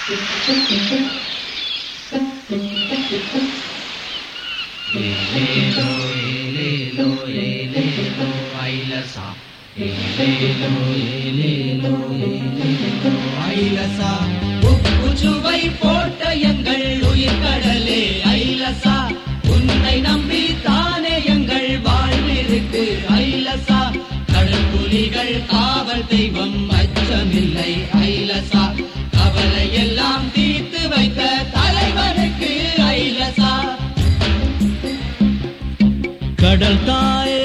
ஏலேலோ ஏலேலோ ஏலேலோ ஐலசா ஏலேலோ ஏலேலோ ஏலேலோ ஐலசா உப்பு சுவை போட்ட எங்கள் உயிர் கடலே ஐலசா உன்னை நம்பி தானே எங்கள் வாழ்விருக்கு ஐலசா கடல் புலிகள் காவல் தெய்வம் அச்சமில்லை ஐலசா கவலை எல்லாம் தீர்த்து வைத்த தலைவனுக்கு ஐலசா கடல் தாயே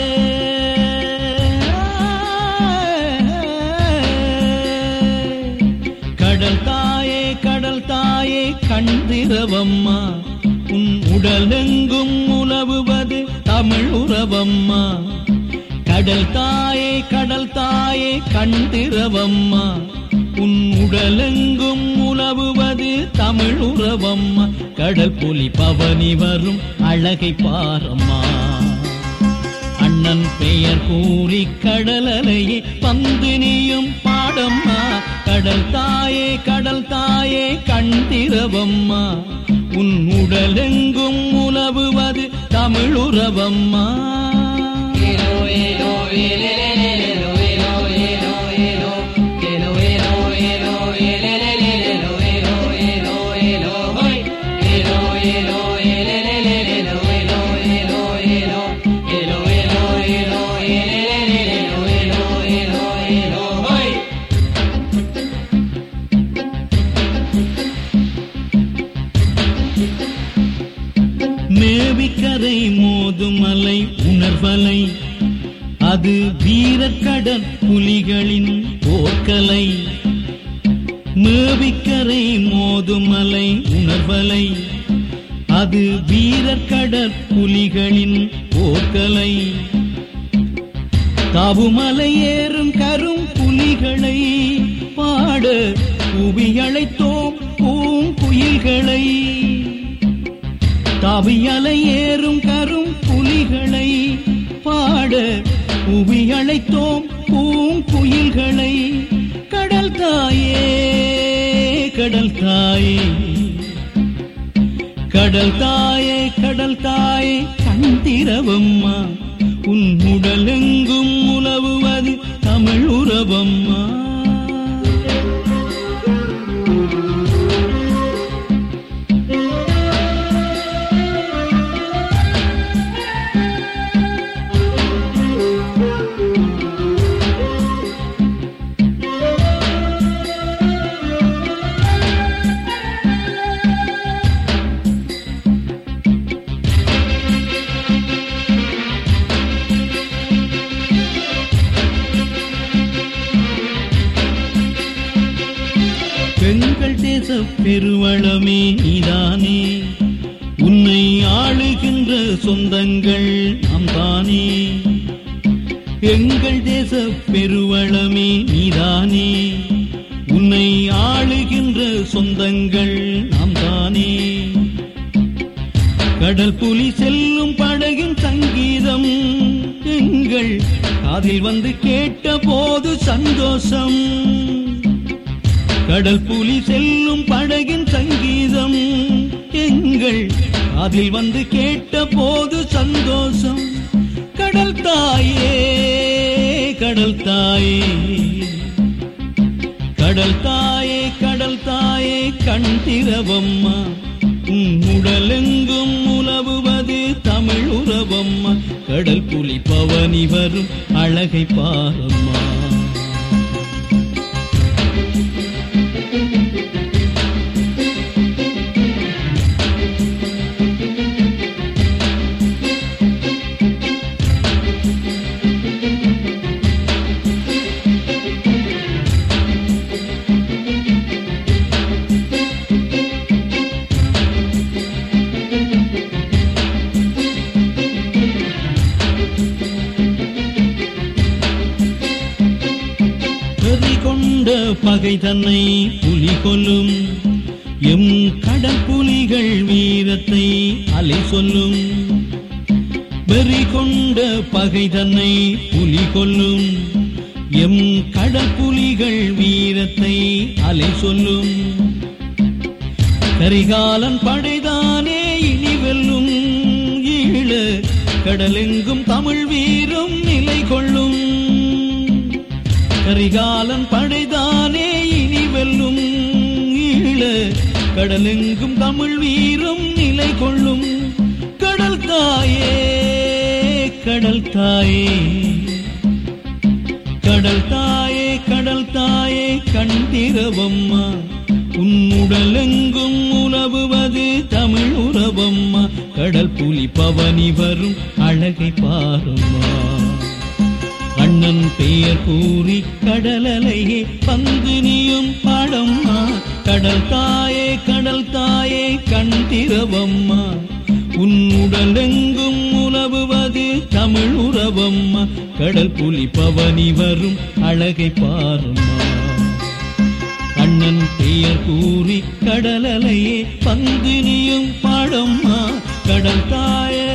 கடல் தாயே கடல் தாயே கண்டிரவம்மா உன் உடலெங்கும் உலவுவது தமிழ் உறவம்மா கடல் தாயே கடல் தாயே கண்டிரவம்மா உன் உடலெங்கும் உலவுவது தமிழ் உறவம்மா கடல் புலி பவனி வரும் அழகை பாரம்மா அண்ணன் பெயர் கூறி கடலலையே வந்து நீயும் பாடம்மா கடல் தாயே கடல் தாயே கண்டிரவம்மா உன் உடலெங்கும் உலவுவது தமிழுறவம்மா ஏலோ ஏலோ ஏலேலேலேலோ ஏலோ ஏலோ ஏலோ ஏலோ ஏலோ ஏலோ ஏலேலேலேலோ ஏலோ ஏலோ ஏலோ ஹோய் ஏலோ ஏலோ ஏலேலேலேலோ ஏலோ ஏலோ ஏலோ ஏலோ ஏலோ ஏலோ ஏலேலேலேலோ ஏலோ ஏலோ ஏலோ ஹோய் மேவிக்கரை மோதுமலை உணர்வலை அது வீரக்கடற் புலிகளின் போர்க்கலை மேவிக்கரை மோதுமலை உணர்வலை அது வீரக்கடற் புலிகளின் போர்க்கலை தாவுமலை ஏறும் கரும் புலிகளை பாட புவியழைத்தோம் பூங்குயில்களை தாவியலை ஏறும் கரும் புலிகளை பாட புவியழைத்தோம் பூங்குயில்களை கடல் தாயே கடல் தாயே கடல் தாயே கடல் தாயே கண்டிரவம்மா உன் உடலெங்கும் உலவுவது தமிழ் உறவம்மா எங்கள் தேச பெருவளமே நீதானே உன்னை ஆளுகின்ற சொந்தங்கள் நாம் தானே எங்கள் தேச பெருவளமே நீதானே உன்னை ஆளுகின்ற சொந்தங்கள் நாம் தானே கடல் புலி செல்லும் படகின் சங்கீதம் எங்கள் காதில் வந்து கேட்ட போது சந்தோஷம் கடல் புலி செல்லும் படகின் சங்கீதம் எங்கள் அதில் வந்து கேட்ட போது சந்தோஷம் கடல் தாயே கடல் தாயே கடல் தாயே கடல் தாயே கண் திறவம்மா உன் உடலெங்கும் உலவுவது தமிழ் உறவம்மா கடல் புலி பவனி வரும் அழகை பாரம்மா வெறி கொண்ட பகை தன்னை புலி கொல்லும் எம் கடல் புலிகள் வீரத்தை அலை சொல்லும் வெறி கொண்ட பகை தன்னை புலி கொல்லும் எம் கடல் புலிகள் வீரத்தை அலை சொல்லும் கரிகாலன் படைதானே இனி வெல்லும் ஈழ கடலெங்கும் தமிழ் வீரம் நிலை கொள்ளும் கரிகாலன் படைதானே இனி வெல்லும் ஈழ கடலெங்கும் தமிழ் வீரம் நிலை கொள்ளும் கடல் தாயே கடல் தாயே கடல் தாயே கடல் தாயே கண்டிரவம்மா உன் உடலெங்கும் உலவுவது தமிழ் உறவம்மா கடல் புலி பவனி வரும் அழகை பாருமா அண்ணன் பெயர் கூறி கடலலையே பந்து நீயும் பாடம்மா கடல் தாயே கடல் தாயே கண்டிரவம்மா உன் உடலெங்கும் உலவுவது தமிழ் உறவம்மா கடல் புலி பவனி வரும் அழகை பாருமா அண்ணன் பெயர் கூறி கடலலையே பந்து நீயும் பாடம்மா கடல் தாயே